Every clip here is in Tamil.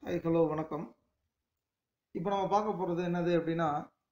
ஹை ஹலோ வணக்கம் இப்போ நம்ம பார்க்க போகிறது என்னது அப்படின்னா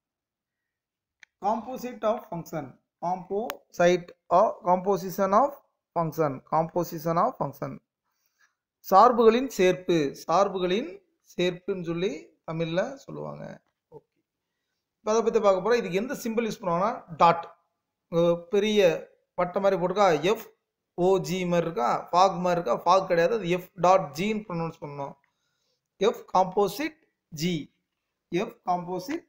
composite of function composite of composition of function composition of function சார்புகளின் சேர்ப்பு சார்புகளின் சேர்ப்புன்னு சொல்லி தமிழில் சொல்லுவாங்க ஓகே இப்போ அதை பற்றி பார்க்க போகிறோம் இதுக்கு எந்த சிம்பிள் யூஸ் பண்ணுவாங்கன்னா டாட் பெரிய வட்டம் மாதிரி போட்டிருக்கா எஃப் ஓஜி மாதிரி இருக்கா ஃபாக் மாதிரி இருக்கா ஃபாக் கிடையாது அது எஃப் டாட் ஜின்னு ப்ரொனவுன்ஸ் பண்ணணும் F composite G F composite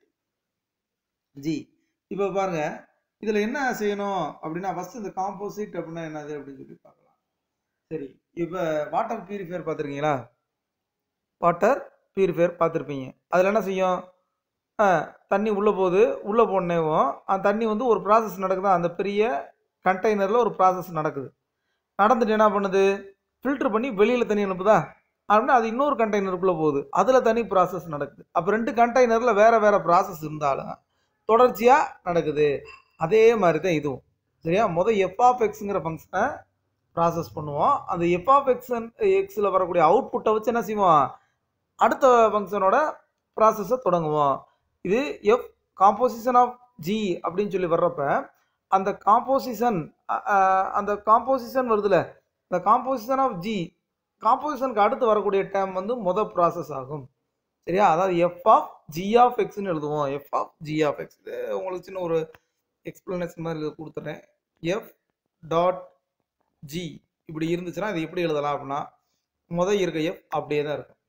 G இப்போ பாருங்க இதில் என்ன செய்யணும் அப்படின்னா ஃபர்ஸ்ட் இந்த காம்போசிட் அப்படின்னா என்னது அப்படின்னு சொல்லி பார்க்கலாம் சரி இப்போ வாட்டர் பியூரிஃபையர் பார்த்துருக்கீங்களா வாட்டர் பியூரிஃபையர் பார்த்துருப்பீங்க அதில் என்ன செய்யும் ஆ, தண்ணி உள்ளே போகுது உள்ளே போனேவும் அந்த தண்ணி வந்து ஒரு ப்ராசஸ் நடக்குதா அந்த பெரிய கண்டெய்னரில் ஒரு ப்ராசஸ் நடக்குது நடந்துட்டு என்ன பண்ணுது ஃபில்டர் பண்ணி வெளியில் தண்ணி அனுப்புதா அப்படின்னா அது இன்னொரு கண்டெய்னருக்குள்ளே போகுது அதில் தனி ப்ராசஸ் நடக்குது அப்போ ரெண்டு கண்டெய்னரில் வேறு வேறு ப்ராசஸ் இருந்தாலும் தொடர்ச்சியாக நடக்குது அதே மாதிரி தான் இதுவும் சரியா மொதல் எஃப் ஆஃப் எக்ஸுங்கிற ஃபங்க்ஷனை ப்ராசஸ் பண்ணுவோம் அந்த எஃப் ஆஃப் எக்ஸன் எக்ஸில் வரக்கூடிய அவுட்புட்டை வச்சு என்ன செய்வோம் அடுத்த ஃபங்க்ஷனோட ப்ராசஸை தொடங்குவோம் இது எஃப் காம்போசிஷன் ஆஃப் ஜி அப்படின்னு சொல்லி வர்றப்ப அந்த காம்போசிஷன் அந்த காம்போசிஷன் வருதுல இந்த காம்போசிஷன் ஆஃப் ஜி காம்போசிஷனுக்கு அடுத்து வரக்கூடிய டேம் வந்து மொதல் ப்ராசஸ் ஆகும் சரியா அதாவது எஃப் ஆஃப் ஜி ஆஃப் எக்ஸ்னு எழுதுவோம் F of G of X இது உங்களுக்கு சின்ன ஒரு எக்ஸ்பிளனேஷன் மாதிரி இது கொடுத்துட்றேன் எஃப் டாட் ஜி இப்படி இருந்துச்சுன்னா இது எப்படி எழுதலாம் அப்படின்னா முதல் இருக்க எஃப் அப்படியே தான் இருக்கும்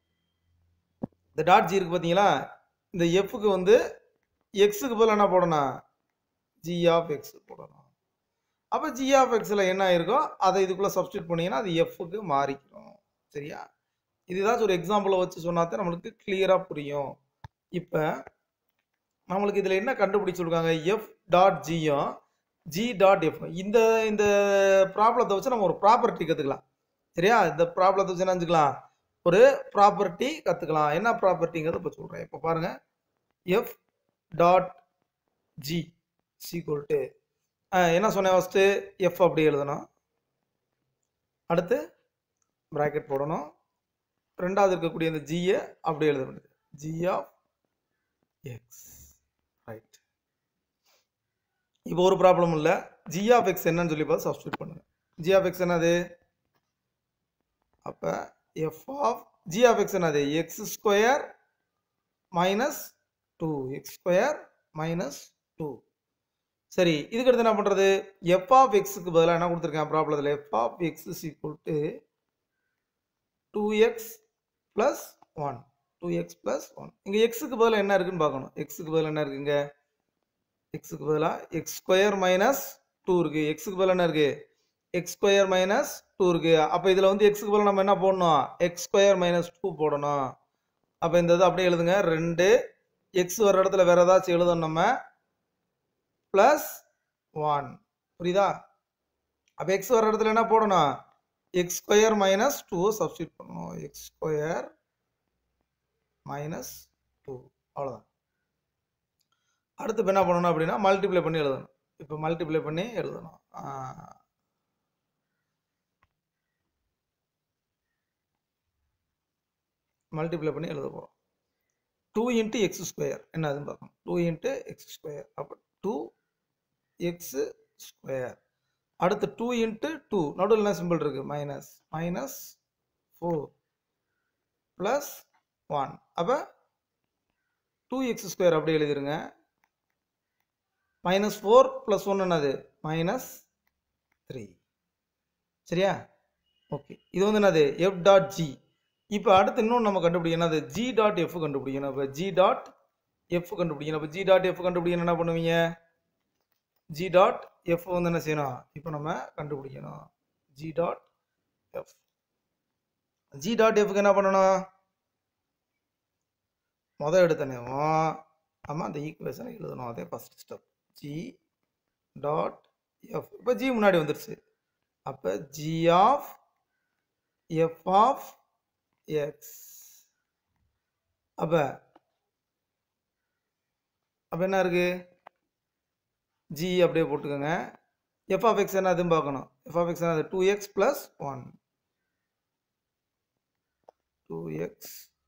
இந்த டாட் ஜி இருக்கு பார்த்தீங்களா இந்த எஃப்க்கு வந்து எக்ஸுக்கு பதில் என்ன போடணும் ஜி ஆஃப் எக்ஸ் போடணும் அப்போ ஜி ஆஃப் எக்ஸில் என்ன இருக்கோ அதை இதுக்குள்ளே சப்ஸ்டியூட் பண்ணீங்கன்னா அது எஃப்க்கு மாறிக்கிறோம் சரியா இது ஏதாச்சும் ஒரு எக்ஸாம்பிளை வச்சு சொன்னாதான் நம்மளுக்கு கிளியராக புரியும் இப்போ நம்மளுக்கு இதில் என்ன கண்டுபிடிச்சிருக்காங்க எஃப் டாட் ஜியும் ஜி டாட் எஃப் இந்த இந்த ப்ராப்ளத்தை வச்சு நம்ம ஒரு ப்ராப்பர்ட்டி கற்றுக்கலாம் சரியா இந்த ப்ராப்ளத்தை வச்சு என்ன செஞ்சுக்கலாம் ஒரு ப்ராப்பர்ட்டி கற்றுக்கலாம் என்ன ப்ராப்பர்ட்டிங்கிறத இப்போ சொல்கிறேன் இப்போ பாருங்கள் எஃப் டாட் ஜி சீக்வல் என்ன சொன்னேன் ஃபஸ்ட்டு எஃப் அப்படி எழுதணும் அடுத்து ப்ராக்கெட் போடணும் ரெண்டாவது இருக்கக்கூடிய இந்த ஜியை அப்படி எழுத வேண்டியது ஜி ஆஃப் எக்ஸ் ரைட் இப்போ ஒரு ப்ராப்ளம் இல்லை ஜி ஆஃப் எக்ஸ் என்னன்னு சொல்லி பார்த்து சப்ஸ்டியூட் பண்ணுங்க ஜி ஆஃப் எக்ஸ் என்னது அப்போ F of G of X என்னது X square minus two X square minus two சரி இதுக்கு அடுத்து என்ன பண்ணுறது எஃப் ஆஃப் எக்ஸுக்கு பதிலாக என்ன கொடுத்துருக்கேன் ப்ராப்ளத்தில் F of X is equal to two X plus one two X plus one இங்கே எக்ஸுக்கு பதிலாக என்ன இருக்குன்னு பார்க்கணும் எக்ஸுக்கு பதிலாக என்ன இருக்குங்க எக்ஸுக்கு பதிலாக எக்ஸ் ஸ்கொயர் மைனஸ் டூ இருக்குது எக்ஸுக்கு பதிலாக என்ன இருக்குது எக்ஸ் ஸ்கொயர் மைனஸ் டூ இருக்குது அப்போ இதில் வந்து எக்ஸுக்கு பதிலாக நம்ம என்ன போடணும் எக்ஸ் ஸ்கொயர் மைனஸ் டூ போடணும் அப்போ இந்த இது அப்படியே எழுதுங்க ரெண்டு எக்ஸ் வர இடத்துல வேறு ஏதாச்சும் எழுதணும் நம்ம ப்ளஸ் ஒன் புரியுதா அப்போ எக்ஸ் வர இடத்துல என்ன போடணும் X square minus two substitute பண்ணணும் எக்ஸ் ஸ்கொயர் மைனஸ் டூ அவ்வளோதான் அடுத்து இப்போ என்ன பண்ணணும் அப்படின்னா மல்டிப்ளை பண்ணி எழுதணும் இப்போ மல்டிப்ளை பண்ணி எழுதணும் மல்டிப்ளை பண்ணி எழுத போகிறோம் டூ இன்ட்டு எக்ஸ் ஸ்கொயர் என்ன அதுன்னு பார்க்கணும் டூ இன்ட்டு எக்ஸ் ஸ்கொயர் அப்போ டூ எக்ஸ் ஸ்கொயர் அடுத்து டூ இன்ட்டு டூ நடுவில் என்ன சிம்பிள் இருக்குது minus minus four plus one அப்போ டூ எக்ஸ் ஸ்கொயர் அப்படி எழுதிருங்க மைனஸ் ஃபோர் ப்ளஸ் ஒன் என்னது மைனஸ் த்ரீ சரியா ஓகே இது வந்து என்னது எஃப் டாட் ஜி இப்போ அடுத்து இன்னொன்று நம்ம கண்டுபிடிக்கணும் என்னது ஜி டாட் எஃப் கண்டுபிடிக்கணும் இப்போ ஜி டாட் எஃப் கண்டுபிடிக்கணும் அப்போ ஜி டாட் எஃப் கண்டுபிடிக்கணும் என்ன பண்ணுவீங்க ஜி டாட் எஃப் வந்து என்ன செய்யணும் இப்போ நம்ம கண்டுபிடிக்கணும் G dot F G dot எஃப்க்கு என்ன பண்ணணும் முதல் எடுத்தனேவும் நம்ம அந்த ஈக்குவேஷனை எழுதணும் அதே first step G dot F இப்போ ஜி முன்னாடி வந்துருச்சு அப்போ G of F of X அப்போ அப்போ என்ன இருக்குது ஜி அப்படியே போட்டுக்கோங்க எஃப் ஆஃப் எக்ஸ் என்ன அதுவும் பார்க்கணும் எஃப் ஆஃப் எக்ஸ் என்னது two X plus one two X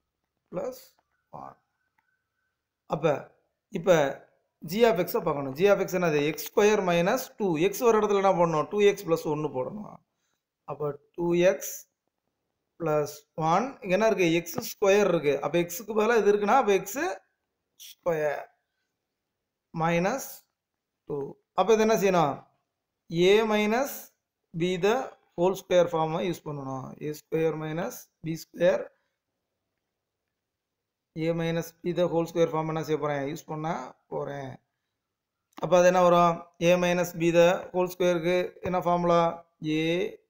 plus one அப்போ இப்போ ஜி ஆஃப் எக்ஸை பார்க்கணும் ஜி ஆஃப் எக்ஸ் என்னது X square minus two x ஒரு இடத்துல என்ன பண்ணணும் டூ எக்ஸ் ப்ளஸ் ஒன்று போடணும் அப்போ டூ எக்ஸ் ப்ளஸ் ஒன் இங்கே என்ன இருக்குது எக்ஸ் ஸ்கொயர் இருக்குது அப்போ எக்ஸுக்கு பதிலாக இது இருக்குன்னா அப்போ எக்ஸு ஸ்கொயர் மைனஸ் டூ அப்போ இது என்ன செய்யணும் a minus b the whole square ஃபார்மை யூஸ் பண்ணணும் a square minus b square a minus b the whole square form என்ன செய்ய போகிறேன் யூஸ் பண்ண போகிறேன் அப்போ அது என்ன வரும் a minus b the whole ஸ்கொயருக்கு என்ன formula a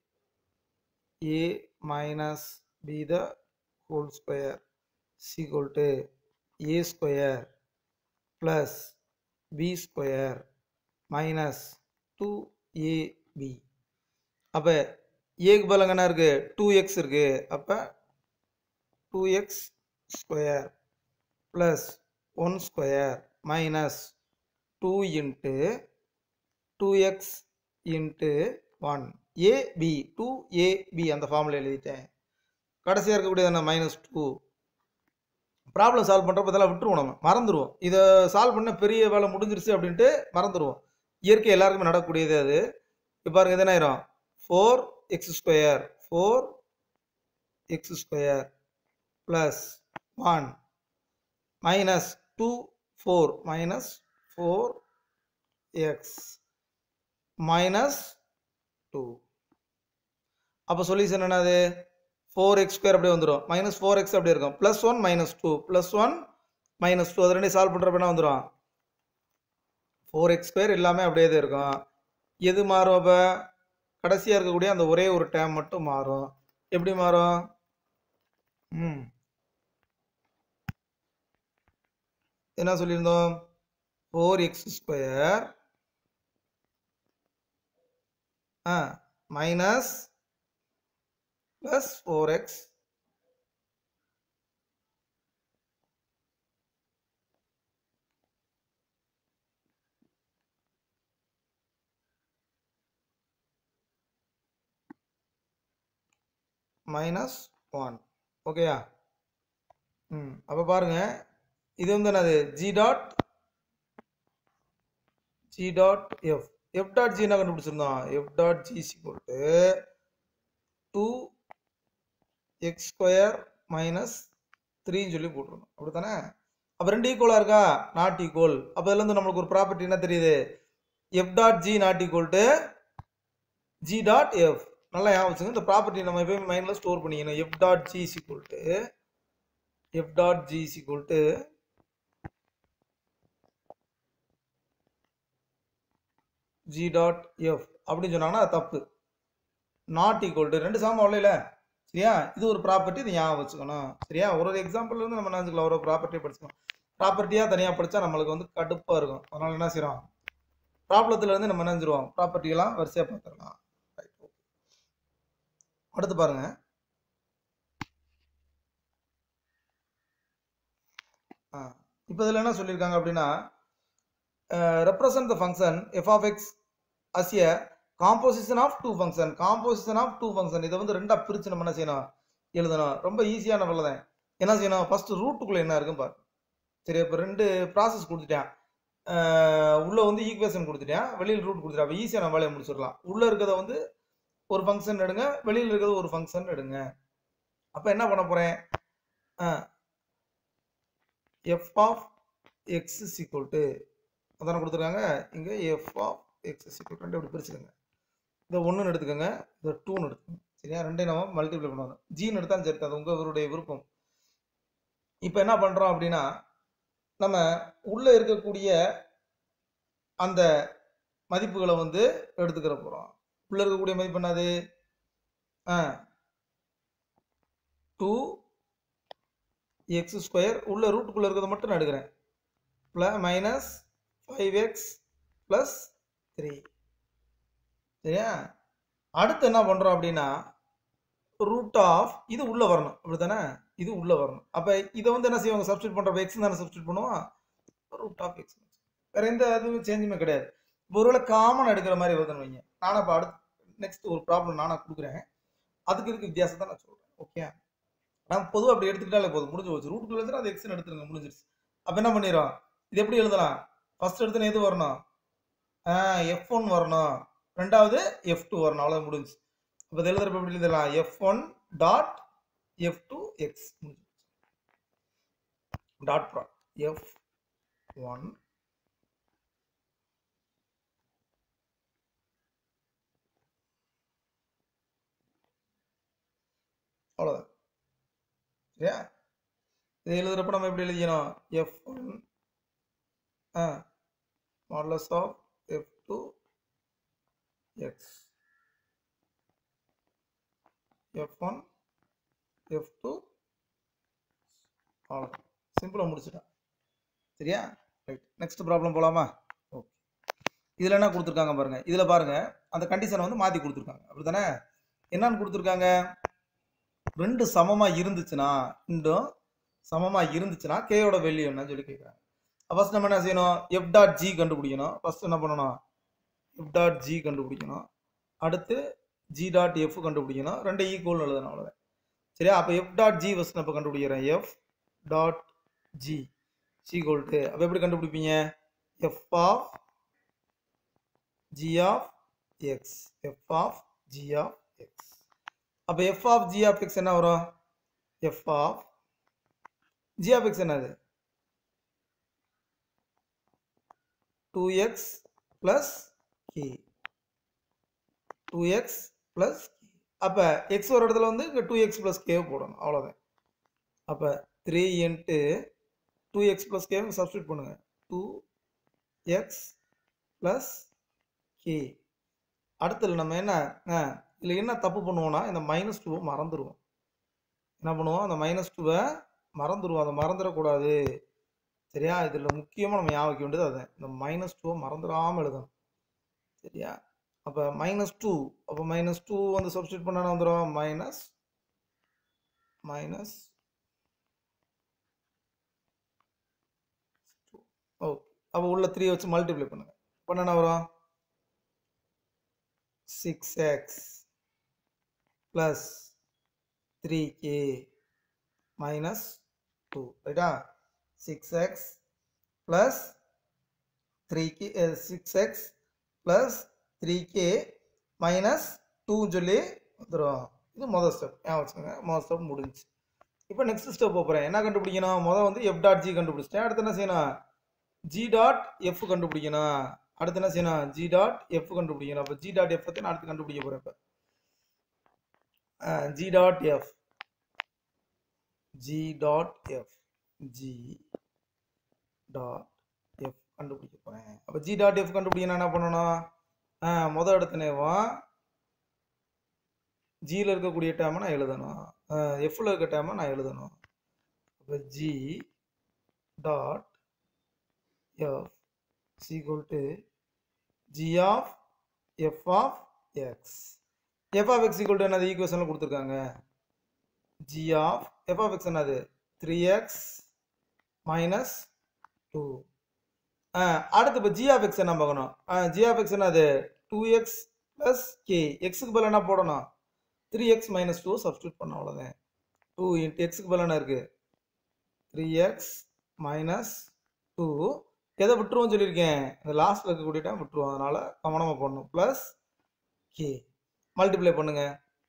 a minus b the whole square equal to a square plus b square minus two ab அப்போ ஏக்கு பதில் என்ன இருக்குது டூ எக்ஸ் இருக்குது அப்போ two X square plus one square minus two into two x into one ab two ab அந்த ஃபார்முலா எழுதிட்டேன் கடைசியாக இருக்கக்கூடியது என்ன மைனஸ் டூ ப்ராப்ளம் சால்வ் பண்ணுறப்ப இதெல்லாம் விட்டுருவோம் நம்ம மறந்துடுவோம் இதை சால்வ் பண்ண பெரிய வேலை முடிஞ்சிருச்சு அப்படின்ட்டு மறந்துடுவோம் இயற்கை எல்லாருக்குமே நடக்கக்கூடியது அது இப்போ பாருங்க இது என்ன ஆயிரும் four x square four x square plus one minus two four minus four x minus two அப்போ சொல்யூஷன் என்னது ஃபோர் எக்ஸ் ஸ்கொயர் அப்படியே வந்துடும் மைனஸ் ஃபோர் எக்ஸ் அப்படியே இருக்கும் plus one minus two plus one minus two அது ரெண்டையும் சால்வ் பண்ணுறப்ப என்ன வந்துடும் ஃபோர் எக்ஸ் ஸ்கொயர் எல்லாமே அப்படியே தான் இருக்கும் எது மாறும் அப்போ கடைசியாக இருக்கக்கூடிய அந்த ஒரே ஒரு டேம் மட்டும் மாறும் எப்படி மாறும் ம் என்ன சொல்லியிருந்தோம் ஃபோர் எக்ஸ் ஸ்கொயர் ஆ minus plus four x minus one ஓகேயா ம் அப்போ பாருங்க இது வந்து என்னது g dot g dot f f dot g என்ன கண்டுபிடிச்சிருந்தோம் f dot g equal to two X square minus த்ரீன்னு சொல்லி போட்டுருந்தோம் அப்படி தானே அப்போ ரெண்டு ஈக்குவலாக இருக்கா நாட் ஈக்குவல் அப்போ இதுலேருந்து நம்மளுக்கு ஒரு ப்ராப்பர்ட்டி என்ன தெரியுது f dot g not equal to g dot f நல்லா ஞாபகம் வச்சுங்க இந்த ப்ராப்பர்ட்டி நம்ம எப்பயுமே மைண்டில் ஸ்டோர் பண்ணிக்கணும் f dot g equal to f dot g equal to g dot f அப்படின்னு சொன்னாங்கன்னா அது தப்பு நாட் ஈக்குவல் டு ரெண்டு சாமம் வரல சரியா இது ஒரு ப்ராப்பர்ட்டி இதை ஞாபகம் வச்சுக்கணும் சரியா ஒரு ஒரு எக்ஸாம்பிள் இருந்து நம்ம நினச்சிக்கலாம் ஒரு ப்ராப்பர்ட்டி படிச்சுக்கணும் ப்ராப்பர்ட்டியாக தனியாக படித்தா நம்மளுக்கு வந்து கடுப்பாக இருக்கும் அதனால என்ன செய்கிறோம் ப்ராப்ளத்துல இருந்து நம்ம நினைஞ்சிருவோம் ப்ராப்பர்ட்டியெல்லாம் வரிசையாக பார்த்துடலாம் ரைட் ஓகே அடுத்து பாருங்க ஆ இப்போ இதில் என்ன சொல்லியிருக்காங்க அப்படின்னா represent the function f of x as a composition of two function composition of two function இதை வந்து ரெண்டாக பிரித்து நம்ம என்ன செய்யணும் எழுதணும் ரொம்ப ஈஸியான வேலை தான் என்ன செய்யணும் ஃபர்ஸ்ட் ரூட்டுக்குள்ளே என்ன இருக்குன்னு பாரு சரி இப்போ ரெண்டு ப்ராசஸ் கொடுத்துட்டேன் உள்ளே வந்து ஈக்குவேஷன் கொடுத்துட்டேன் வெளியில் ரூட் கொடுத்துட்டேன் அப்போ ஈஸியாக நம்ம வேலையை முடிச்சிடலாம் உள்ளே இருக்கிறத வந்து ஒரு ஃபங்க்ஷன் எடுங்க வெளியில் இருக்கிறது ஒரு ஃபங்க்ஷன் எடுங்க அப்போ என்ன பண்ண போகிறேன் f of x equal to அதான கொடுத்துருக்காங்க இங்கே எஃப் ஆஃப் எக்ஸ் ஈக்குவல் ரெண்டு இப்படி பிரிச்சுக்கோங்க இதை ஒன்றுன்னு எடுத்துக்கோங்க இதை டூன்னு எடுத்துக்கோங்க சரியா ரெண்டையும் நம்ம மல்டிப்ளை பண்ணுவாங்க ஜீன் எடுத்தாலும் சரி அது உங்களுடைய விருப்பம் இப்போ என்ன பண்ணுறோம் அப்படின்னா நம்ம உள்ளே இருக்கக்கூடிய அந்த மதிப்புகளை வந்து எடுத்துக்கிற போகிறோம் உள்ளே இருக்கக்கூடிய மதிப்பு என்னது ஆ டூ எக்ஸ் ஸ்கொயர் உள்ள ரூட்டுக்குள்ளே இருக்கிறத மட்டும் நான் எடுக்கிறேன் plus minus five x plus three சரியா அடுத்து என்ன பண்ணுறோம் அப்படின்னா ரூட் ஆஃப் இது உள்ளே வரணும் அப்படி தானே இது உள்ளே வரணும் அப்போ இதை வந்து என்ன செய்வாங்க சப்ஸ்டியூட் பண்ணுறப்ப எக்ஸ் தானே சப்ஸ்டியூட் பண்ணுவோம் ரூட் ஆஃப் எக்ஸ் வேற எந்த இதுவும் சேஞ்சுமே கிடையாது இப்போ ஒருவேளை காமன் எடுக்கிற மாதிரி வருதுன்னு வைங்க நானும் இப்போ அடுத்து நெக்ஸ்ட் ஒரு ப்ராப்ளம் நானாக கொடுக்குறேன் அதுக்கு இதுக்கு வித்தியாசத்தை நான் சொல்கிறேன் ஓகே நம்ம பொதுவாக அப்படி எடுத்துக்கிட்டாலே போதும் முடிஞ்சு போச்சு ரூட்டுக்குள்ள இருந்தால் அது எக்ஸ்னு எடுத்துருங்க முடிஞ்சிருச்சு அப்போ என்ன பண்ணிடும் இது எப்படி எழுதலாம் ஃபர்ஸ்ட் எடுத்துன எது வரணும் எஃப் ஒன் வரணும் ரெண்டாவது எஃப் டூ வரணும் அவ்வளோ முடிஞ்சு இப்போ இது எழுதுறப்ப எப்படி எழுதலாம் f one dot f two x dot prod f one அவ்வளோதான் சரியா இதை எழுதுறப்ப நம்ம எப்படி எழுதிக்கணும் எஃப் ஒன் ஆ modulus of f two x f one f two அவ்வளோதான் சிம்பிளாக முடிச்சுட்டேன் சரியா ரைட் நெக்ஸ்ட் ப்ராப்ளம் போகலாமா ஓகே இதில் என்ன கொடுத்துருக்காங்க பாருங்கள் இதில் பாருங்கள் அந்த கண்டிஷனை வந்து மாற்றி கொடுத்துருக்காங்க அப்படி தானே என்னன்னு கொடுத்துருக்காங்க ரெண்டு சமமாக இருந்துச்சுன்னா ரெண்டும் சமமாக இருந்துச்சுன்னா கேயோட வெளியே என்னன்னு சொல்லி கேட்குறாங்க ஃபர்ஸ்ட் நம்ம என்ன செய்யணும் எஃப் டாட் ஜி கண்டுபிடிக்கணும் ஃபர்ஸ்ட் என்ன பண்ணணும் எஃப் டாட் ஜி கண்டுபிடிக்கணும் அடுத்து ஜி டாட் எஃப் கண்டுபிடிக்கணும் ரெண்டு ஈக்குவல் எழுதணும் அவ்வளோதான் சரியா அப்போ எஃப் டாட் ஜி ஃபஸ்ட் நான் இப்போ கண்டுபிடிக்கிறேன் f dot g equal to அப்போ எப்படி கண்டுபிடிப்பீங்க f of G of x f of G of X அப்போ F of G of x என்ன வரும் f of G of X என்னது two X plus k two X plus அப்போ எக்ஸ் ஒரு இடத்துல வந்து இங்கே டூ எக்ஸ் ப்ளஸ் கே போடணும் அவ்வளோதான் அப்போ three into two X plus k substitute பண்ணுங்கள் டூ எக்ஸ் ப்ளஸ் கே அடுத்தது நம்ம என்ன ஆ இதில் என்ன தப்பு பண்ணுவோம்னா இந்த மைனஸ் டூவை மறந்துடுவோம் என்ன பண்ணுவோம் அந்த மைனஸ் டூவை மறந்துடுவோம் அதை மறந்துடக்கூடாது சரியா இதில் முக்கியமாக நம்ம ஞாபகம் வைக்க வேண்டியது அதுதான் இந்த மைனஸ் டூவை மறந்துடாமல் எழுதணும் சரியா அப்போ மைனஸ் டூ அப்போ மைனஸ் டூ வந்து சப்ஸ்டியூட் பண்ணா வந்துடும் மைனஸ் மைனஸ் ஓகே அப்போ உள்ள த்ரீ வச்சு மல்டிப்ளை பண்ணுங்க பண்ண என்ன வரும் six x plus three k minus two ரைட்டா six x plus three k six x plus three k minus டூன்னு சொல்லி வந்துடும் இது மொதல் ஸ்டெப் ஞாபகம் வச்சுக்கோங்க மொதல் ஸ்டெப் முடிஞ்சு இப்போ நெக்ஸ்ட் ஸ்டெப் போகிறேன் என்ன கண்டுபிடிக்கணும் மொதல் வந்து எஃப் டாட் ஜி கண்டுபிடிச்சிட்டேன் அடுத்து என்ன செய்யணும் ஜி டாட் எஃப் கண்டுபிடிக்கணும் அடுத்து என்ன செய்யணும் ஜி டாட் எஃப் கண்டுபிடிக்கணும் அப்போ ஜி டாட் எஃப் நான் அடுத்து கண்டுபிடிக்க போகிறேன் இப்போ g dot F G dot F G dot f கண்டுபிடிக்க போகிறேன் அப்போ ஜி டாட் எஃப் கண்டுபிடிக்கணும் என்ன பண்ணணும் ஆ மொதல் இடத்துனேவும் ஜியில் இருக்கக்கூடிய டேமை நான் எழுதணும் எஃப்ல இருக்க டேமை நான் எழுதணும் அப்போ g dot f equal to g of F of x f of x equal to என்னது ஈக்குவேஷனில் கொடுத்துருக்காங்க g of F of X என்னது த்ரீ எக்ஸ் மைனஸ் டூ அடுத்து இப்போ ஜி ஆஃப் எக்ஸ் என்ன பார்க்கணும் ஜி ஆஃப் எக்ஸ் என்னது டூ எக்ஸ் ப்ளஸ் கே எக்ஸுக்கு பதில் என்ன போடணும் three x minus two substitute பண்ண அவ்வளோதான் டூ இன்ட்டு எக்ஸுக்கு பதில் என்ன இருக்குது த்ரீ எக்ஸ் மைனஸ் டூ எதை விட்டுருவோம் சொல்லியிருக்கேன் இந்த லாஸ்ட்டில் இருக்கக்கூடிய டைம் விட்டுருவோம் அதனால் கவனமாக பண்ணணும் ப்ளஸ் கே மல்டிப்ளை பண்ணுங்க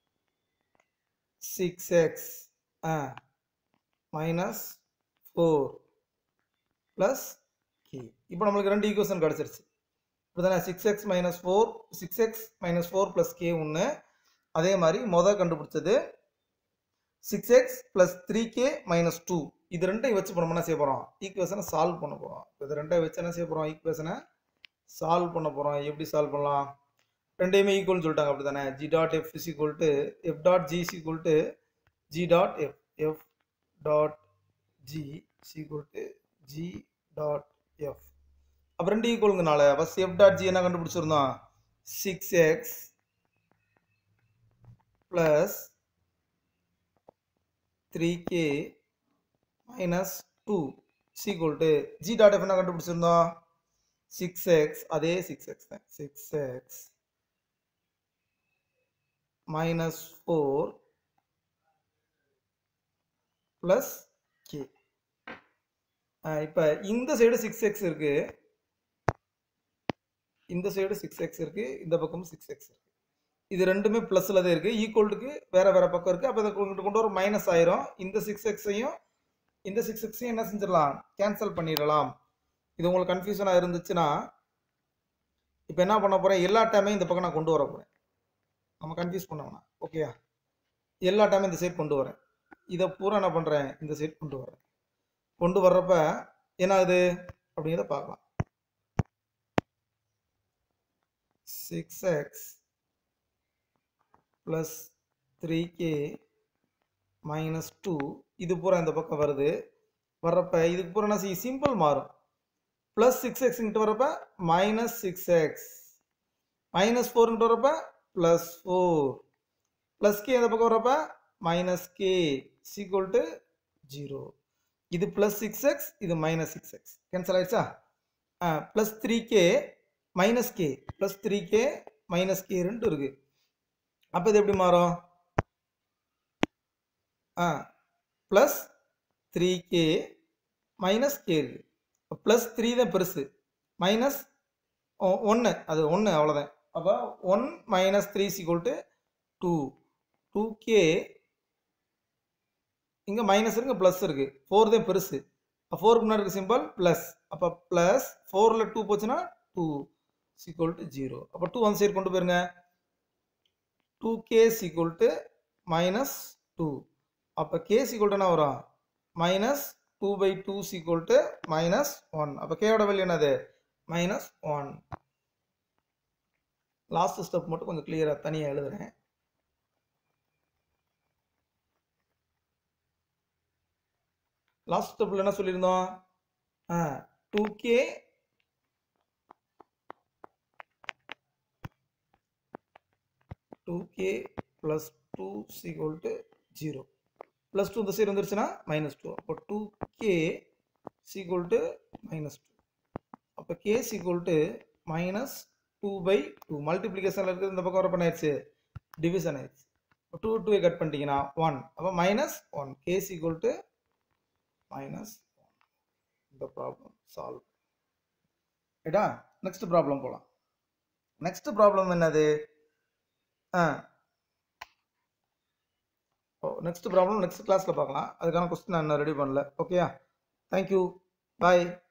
சிக்ஸ் எக்ஸ் ஆ மைனஸ் ஃபோர் ப்ளஸ் கே இப்போ நம்மளுக்கு ரெண்டு ஈக்குவேஷன் கிடச்சிருச்சு இப்போ தானே six x minus four six x minus four plus k ஒன்று அதே மாதிரி மொதல் கண்டுபிடிச்சது six x plus three k minus two இது ரெண்டையும் வச்சு இப்போ நம்ம என்ன செய்ய போகிறோம் ஈக்குவேஷனை சால்வ் பண்ண போகிறோம் இது ரெண்டையும் வச்சு என்ன செய்ய போகிறோம் ஈக்குவேஷனை சால்வ் பண்ண போகிறோம் எப்படி சால்வ் பண்ணலாம் ரெண்டையுமே ஈக்குவல்னு சொல்லிட்டாங்க அப்படி தானே g dot f is equal to f dot g is equal to g dot f f dot g is equal to g dot f அப்போ ரெண்டு ஈக்குவலுங்கனால ஃபஸ்ட் எஃப் டாட் ஜி என்ன கண்டுபிடிச்சிருந்தோம் six x plus three k minus two equal to g dot f என்ன கண்டுபிடிச்சிருந்தோம் சிக்ஸ் எக்ஸ் அதே சிக்ஸ் எக்ஸ் தான் six x minus four plus k இப்போ இந்த சைடு சிக்ஸ் எக்ஸ் இருக்கு இந்த சைடு சிக்ஸ் எக்ஸ் இருக்கு இந்த பக்கம் சிக்ஸ் எக்ஸ் இருக்கு இது ரெண்டுமே ப்ளஸ்ல தான் இருக்கு ஈக்குவல்ட்டுக்கு வேற வேற பக்கம் இருக்கு அப்போ இதை கொண்டு கொண்டு வர மைனஸ் ஆயிரும் இந்த சிக்ஸ் எக்ஸையும் இந்த சிக்ஸ் எக்ஸையும் என்ன செஞ்சிடலாம் கேன்சல் பண்ணிடலாம் இது உங்களுக்கு கன்ஃபியூஷனாக இருந்துச்சுன்னா இப்போ என்ன பண்ண போறேன் எல்லா டைமையும் இந்த பக்கம் நான் கொண்டு வர போறேன் நம்ம கன்ஃபியூஸ் பண்ண வேணாம் ஓகேயா எல்லா டைமும் இந்த சைட் கொண்டு வரேன் இதை பூரா என்ன பண்ணுறேன் இந்த சைட் கொண்டு வரேன் கொண்டு வர்றப்ப என்ன ஆகுது அப்படிங்கிறத பார்க்கலாம் six x plus three k minus two இது பூரா இந்த பக்கம் வருது வர்றப்ப இதுக்கு பூரா என்ன செய்யும் சிம்பிள் மாறும் ப்ளஸ் சிக்ஸ் எக்ஸ்ங்கிட்ட வரப்ப மைனஸ் சிக்ஸ் எக்ஸ் மைனஸ் ஃபோர்ங்கிட்ட வரப்ப ப்ளஸ் ஃபோர் ப்ளஸ் கே இந்த பக்கம் வரப்ப minus k equal to zero இது ப்ளஸ் சிக்ஸ் எக்ஸ் இது மைனஸ் சிக்ஸ் எக்ஸ் கேன்சல் ஆயிடுச்சா plus three k minus k plus three k minus k ரெண்டு இருக்கு அப்போ இது எப்படி மாறும் ஆ plus three k minus k இருக்கு ப்ளஸ் த்ரீ தான் பெருசு மைனஸ் ஒன்று அது ஒன்று அவ்வளோதான் அப்போ one minus three equal to two two k இங்கே மைனஸ் இருக்கு ப்ளஸ் இருக்கு ஃபோர் தான் பெருசு ஃபோருக்கு முன்னாடி இருக்கு சிம்பிள் ப்ளஸ் அப்போ ப்ளஸ் ஃபோரில் டூ போச்சுன்னா டூ சிக்வல் டு ஜீரோ அப்போ டூ அந்த சைடு கொண்டு போயிருங்க two k equal to minus two அப்போ கே சிக்வல் டு என்ன வரும் minus two by two equal to minus one அப்போ கேயோட வேல்யூ என்னது மைனஸ் ஒன் லாஸ்ட் ஸ்டெப் மட்டும் கொஞ்சம் கிளியராக தனியாக எழுதுறேன் லாஸ்ட் ஸ்டெப்பில் என்ன சொல்லியிருந்தோம் ஆ two K two k plus two equal to zero plus two இந்த சைடு வந்துருச்சுன்னா மைனஸ் டூ அப்போ two k equal to minus two அப்போ k equal to minus two by two மல்டிப்ளிகேஷனில் இருக்கிறது இந்த பக்கம் வரப்ப ஆயிடுச்சு டிவிஷன் ஆயிடுச்சு டூ டூவை கட் பண்ணிட்டீங்கன்னா ஒன் அப்போ minus one k equal to minus one இந்த ப்ராப்ளம் சால்வ் ரைட்டா நெக்ஸ்ட் ப்ராப்ளம் போகலாம் நெக்ஸ்ட் ப்ராப்ளம் என்னது ஆ ஓ நெக்ஸ்ட் ப்ராப்ளம் நெக்ஸ்ட் கிளாஸில் பார்க்கலாம் அதுக்கான கொஸ்டின் நான் இன்னும் ரெடி பண்ணல ஓகேயா தேங்க்யூ பாய்